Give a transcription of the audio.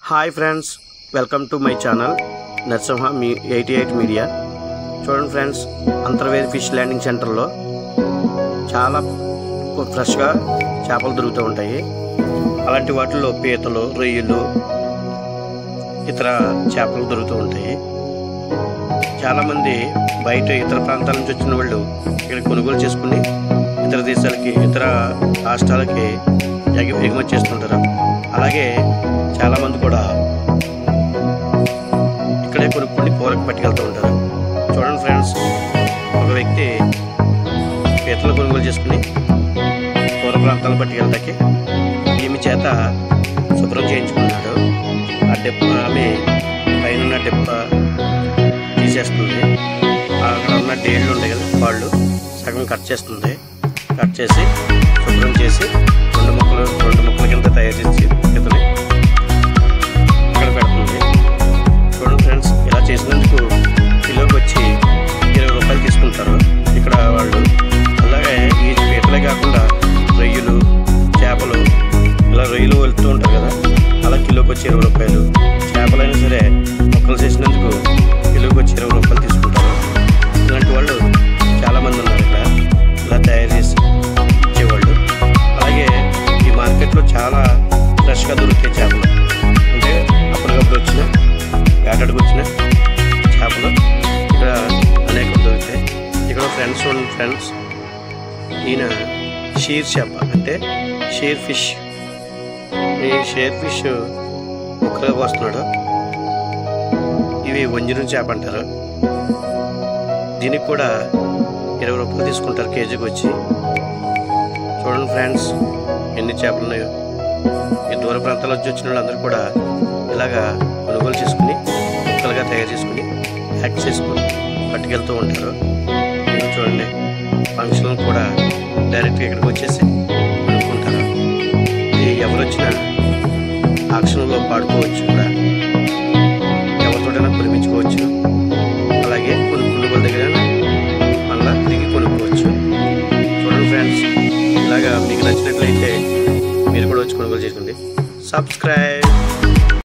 hi friends welcome to my channel Narasimha మీ eighty eight media చూడండి friends Antarvedi fish landing సెంటర్లో చాలా ఫ్రెష్గా చేపలు దొరుకుతూ ఉంటాయి అలాంటి వాటిల్లో పీతలు రొయ్యలు ఇతర చేపలు దొరుకుతూ ఉంటాయి చాలామంది బయట ఇతర ప్రాంతాల నుంచి వచ్చిన వాళ్ళు ఇక్కడ కొనుగోలు చేసుకుని ఇతర దేశాలకి ఇతర రాష్ట్రాలకి ఎగి ఎగుమతి చేస్తుంటారు అలాగే చాలామంది కూడా ఇక్కడే కొనుక్కొని కూరకు పట్టుకెళ్తూ ఉంటారు చూడండి ఫ్రెండ్స్ ఒక వ్యక్తి పీతలు కొనుగోలు చేసుకుని దూర ప్రాంతాలు పట్టుకెళ్ళడానికి ఈమె చేత శుభ్రం చేయించుకున్నాడు ఆ డెప్ప ఆమె పైన ఉన్న డెప్ప తీసేస్తుంది అక్కడ ఉన్న డేళ్ళు ఉంటాయి కదా వాళ్ళు సగం కట్ చేస్తుంది కట్ చేసి శుభ్రం చేసి రెండు ముక్కలు రెండు ముక్కల కింద తయారు చేసి పీతని ఇక్కడ పెడుతుంది చూడండి ఫ్రెండ్స్ ఇలా చేసినందుకు కిలోకి వచ్చి ఇరవై రూపాయలు తీసుకుంటారు ఇక్కడ వాళ్ళు అలాగే ఈ పీతలే కాకుండా రొయ్యలు చేపలు ఇలా రొయ్యలు వెళ్తూ ఉంటారు కదా అలా కిలోకి వచ్చి ఇరవై రూపాయలు చేపలైనా సరే మొక్కలు చేసినందుకు కిలోకి వచ్చి ఇరవై రూపాయలు తీసుకుంటారు ఇలాంటి వాళ్ళు చాలామంది ఉన్నారు ఇక్కడ ఇలా తయారు చేసి ఇచ్చేవాళ్ళు అలాగే ఈ మార్కెట్లో చాలా ఫ్రెష్గా దొరికే చేపలు అంటే అప్పటికప్పుడు వచ్చిన వేటాడికి వచ్చిన చేపలు ఇక్కడ అనేకం దొరుకుతాయి ఇక్కడ ఫ్రెండ్స్ ఫ్రెండ్స్ ఈయన షీర్ చేప అంటే షేర్ ఫిష్ ఈ షేర్ ఫిష్ ముక్కలుగా వస్తున్నాడు ఇవి వంజరం చేప అంటారు దీనికి కూడా ఇరవై రూపాయలు తీసుకుంటారు కేజీకి వచ్చి చూడండి ఫ్రెండ్స్ ఎన్ని చేపలు ఉన్నాయో ఈ దూర ప్రాంతాల నుంచి వచ్చిన వాళ్ళందరూ కూడా ఇలాగా కొనుగోలు చేసుకుని ముక్కలుగా తయారు చేసుకుని ప్యాక్ చేసుకుని పట్టుకెళ్తూ ఉంటారు ఇంకా చూడండి ఫంక్షన్ కూడా డైరెక్ట్గా ఇక్కడికి వచ్చేసి కొనుక్కుంటారు ఇది ఎవరు వచ్చినా ఆక్షన్లో పాడుకోవచ్చు కూడా ఎవరితోటైనా కొనిపించుకోవచ్చు అలాగే కొనుక్కున్న వాళ్ళ దగ్గర మళ్ళా తిరిగి కొనుక్కోవచ్చు చూడండి ఫ్రెండ్స్ ఇలాగా మీకు నచ్చినట్లయితే మీరు కూడా వచ్చి కొనుగోలు చేసుకోండి సబ్స్క్రైబ్